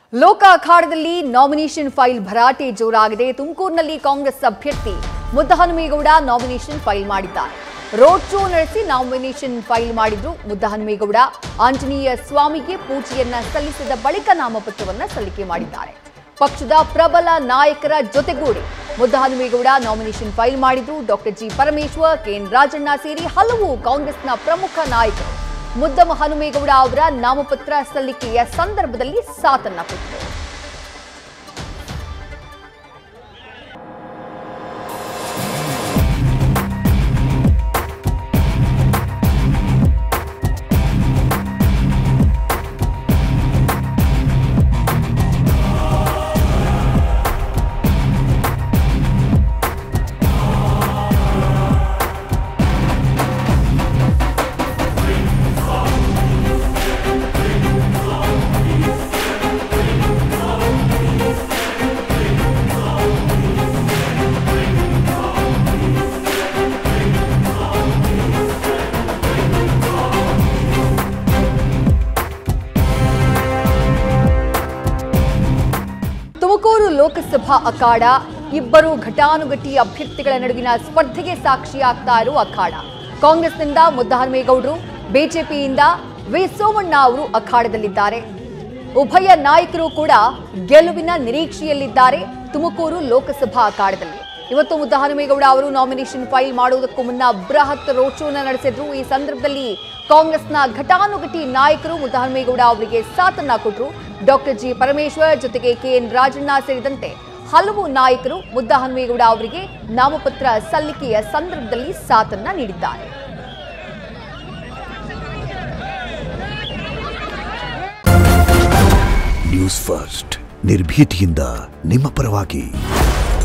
ಲೋಕ ಅಖಾಡದಲ್ಲಿ nomination file ಭರಾಟೆ ಜೋರಾಗಿದೆ ತುಮಕೂರಿನಲ್ಲಿ Congress ಅಭ್ಯರ್ಥಿ ಮುದ್ದಹನುಮೇಗೌಡ ನಾಮಿನೇಷನ್ ಫೈಲ್ ಮಾಡಿದ್ದಾರೆ ರೋಡ್ ಶೋ ನಡೆಸಿ ನಾಮಿನೇಷನ್ ಫೈಲ್ ಮಾಡಿದ್ರು ಮುದ್ದಹನುಮೇಗೌಡ ಆಂಜನೇಯ ಸ್ವಾಮಿಗೆ ಪೂಜೆಯನ್ನ ಸಲ್ಲಿಸಿದ ಬಳಿಕ ನಾಮಪತ್ರವನ್ನ ಸಲ್ಲಿಕೆ ಮಾಡಿದ್ದಾರೆ ಪಕ್ಷದ ಪ್ರಬಲ ನಾಯಕರ ಜೊತೆಗೂಡಿ ಮುದ್ದಹನುಮೇಗೌಡ ನಾಮಿನೇಷನ್ ಫೈಲ್ ಮಾಡಿದ್ರು doctor G Parameshwar KN Rajanna ಸೇರಿ ಹಲವು ಕಾಂಗ್ರೆಸ್ನ ಪ್ರಮುಖ ನಾಯಕರು ಮುದ್ದಮ ಹನುಮೇಗೌಡ ಅವರ ನಾಮಪತ್ರ ಸಲ್ಲಿಕೆಯ ಸಂದರ್ಭದಲ್ಲಿ ಸಾಥನ್ನ ಕೊಟ್ಟರು ತುಮಕೂರು ಲೋಕಸಭಾ ಅಖಾಡ ಇಬ್ಬರು ಘಟಾನುಘಟಿ ಅಭ್ಯರ್ಥಿಗಳ ನಡುವಿನ ಸ್ಪರ್ಧೆಗೆ ಸಾಕ್ಷಿಯಾಗ್ತಾ ಇರುವ ಅಖಾಡ ಕಾಂಗ್ರೆಸ್ನಿಂದ ಮುದ್ದಹನುಮೇಗೌಡರು ಬಿಜೆಪಿಯಿಂದ ವಿ ಸೋಮಣ್ಣ ಅವರು ಅಖಾಡದಲ್ಲಿದ್ದಾರೆ ಉಭಯ ನಾಯಕರು ಕೂಡ ಗೆಲುವಿನ ನಿರೀಕ್ಷೆಯಲ್ಲಿದ್ದಾರೆ ತುಮಕೂರು ಲೋಕಸಭಾ ಅಖಾಡದಲ್ಲಿ ಇವತ್ತು ಮುದ್ದಹನುಮೇಗೌಡ ಅವರು ನಾಮಿನೇಷನ್ ಫೈಲ್ ಮಾಡುವುದಕ್ಕೂ ಮುನ್ನ ಬೃಹತ್ ರೋಡ್ ಶೋನ ನಡೆಸಿದ್ರು ಈ ಸಂದರ್ಭದಲ್ಲಿ ಕಾಂಗ್ರೆಸ್ನ ಘಟಾನುಘಟಿ ನಾಯಕರು ಮುದ್ದಹನುಮೇಗೌಡ ಅವರಿಗೆ ಸಾಥನ್ನ ಕೊಟ್ಟರು ಡಾಕ್ಟರ್ ಜಿ ಪರಮೇಶ್ವರ್ ಜೊತೆಗೆ ಕೆಎನ್ ರಾಜಣ್ಣ ಸೇರಿದಂತೆ ಹಲವು ನಾಯಕರು ಮುದ್ದಹನುಮೇಗೌಡ ಅವರಿಗೆ ನಾಮಪತ್ರ ಸಲ್ಲಿಕೆಯ ಸಂದರ್ಭದಲ್ಲಿ ಸಾಥನ್ನ ನೀಡಿದ್ದಾರೆ ನ್ಯೂಸ್ ಫಸ್ಟ್ ನಿರ್ಭೀತಿಯಿಂದ ನಿಮ್ಮ ಪರವಾಗಿ